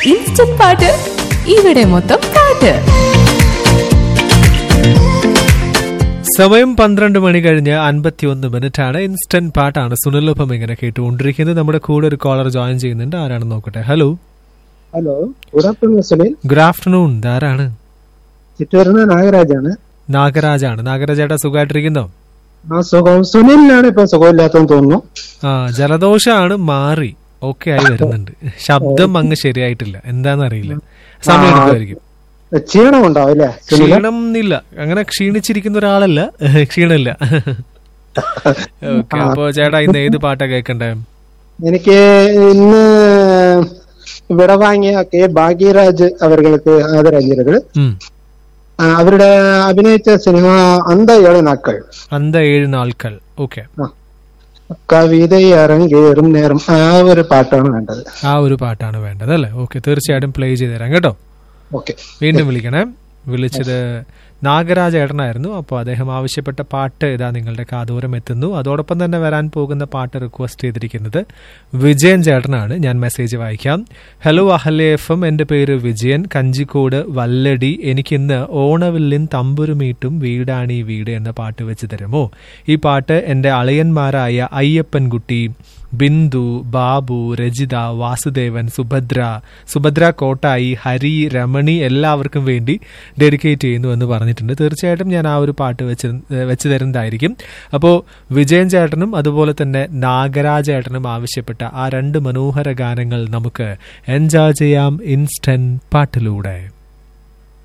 Instant പാട്ട് ഇവിടെ മൊത്തം പാട്ട് സമയം പന്ത്രണ്ട് മണി കഴിഞ്ഞ് അൻപത്തിയൊന്ന് മിനിറ്റ് ആണ് ഇൻസ്റ്റന്റ് പാട്ടാണ് സുനിലൊപ്പം ഇങ്ങനെ കേട്ടുകൊണ്ടിരിക്കുന്നത് നമ്മുടെ കൂടെ ഒരു കോളർ ജോയിൻ ചെയ്യുന്നുണ്ട് ആരാണെന്ന് നോക്കട്ടെ hello hello good afternoon Sunil good afternoon ഇതാരാണ് ചിറ്റൂരിന് നാഗരാജാണ് നാഗരാജാണ് നാഗരാജേട്ടാ സുഖമായിട്ടിരിക്കുന്നോ ആ സുഖം സുനിലിനാണ് ഇപ്പൊ സുഖമില്ലാത്തെന്ന് തോന്നുന്നു ആ ജലദോഷമാണ് മാറി ഓക്കെ ആയി വരുന്നുണ്ട് ശബ്ദം അങ്ങ് ശരിയായിട്ടില്ല എന്താന്ന് അറിയില്ല സമയം എടുക്കുമായിരിക്കും ക്ഷീണം ഉണ്ടാവും അല്ലേ സുനിൽ ക്ഷീണം ഇല്ല അങ്ങനെ ക്ഷീണിച്ചിരിക്കുന്ന ഒരാളല്ല ക്ഷീണമില്ല ഓക്കെ അപ്പൊ ചേട്ടാ ഇന്ന് ഏത് പാട്ടാ കേൾക്കണ്ടേ എനിക്ക് ഇന്ന് ഇവിടെ വാങ്ങിയ കെ ഭാഗ്യരാജ് അവർക്ക് ആദരാഞ്ജലികൾ ഉം. ആ, അവരുടെ അഭിനയിച്ച സിനിമ അന്ത ഏഴ് നാക്കൾ അന്ത ഏഴ് നാൾക്കൾ ഓക്കെ ആ. കവിത ഇറങ്ങേറും നേരം ആ ഒരു പാട്ടാണ് വേണ്ടത് ആ ഒരു പാട്ടാണ് വേണ്ടത് അല്ലേ ഓക്കെ തീർച്ചയായിട്ടും പ്ലേ ചെയ്ത് തരാം കേട്ടോ ഓക്കെ വീണ്ടും വിളിക്കണേ വിളിച്ചത് നാഗരാജ ഏട്ടനായിരുന്നു അപ്പോൾ അദ്ദേഹം ആവശ്യപ്പെട്ട പാട്ട് ഇതാ നിങ്ങളുടെ കാതോരം എത്തുന്നു അതോടൊപ്പം തന്നെ വരാൻ പോകുന്ന പാട്ട് റിക്വസ്റ്റ് ചെയ്തിരിക്കുന്നത് വിജയൻ ചേട്ടനാണ് ഞാൻ മെസ്സേജ് വായിക്കാം ഹലോ അഹല്യ എഫ് എം എൻ്റെ പേര് വിജയൻ കഞ്ചിക്കോട് വല്ലടി എനിക്കിന്ന് ഓണവില്ലിൻ തമ്പുരുമീട്ടും വീടാണീ വീട് എന്ന പാട്ട് വെച്ച് തരുമോ ഈ പാട്ട് എൻ്റെ അളിയന്മാരായ അയ്യപ്പൻകുട്ടി ബിന്ദു ബാബു രജിത വാസുദേവൻ സുഭദ്ര സുഭദ്ര കോട്ടായി ഹരി രമണി എല്ലാവർക്കും വേണ്ടി ഡെഡിക്കേറ്റ് ചെയ്യുന്നു എന്ന് പറഞ്ഞിട്ടുണ്ട് തീർച്ചയായിട്ടും ഞാൻ ആ ഒരു പാട്ട് വെച്ച് വെച്ച് തരുന്നതായിരിക്കും അപ്പോൾ വിജയൻ ചേട്ടനും അതുപോലെ തന്നെ നാഗരാജ ചേട്ടനും ആവശ്യപ്പെട്ട ആ രണ്ട് മനോഹര ഗാനങ്ങൾ നമുക്ക് എൻജോയ് ചെയ്യാം ഇൻസ്റ്റന്റ് പാട്ടിലൂടെ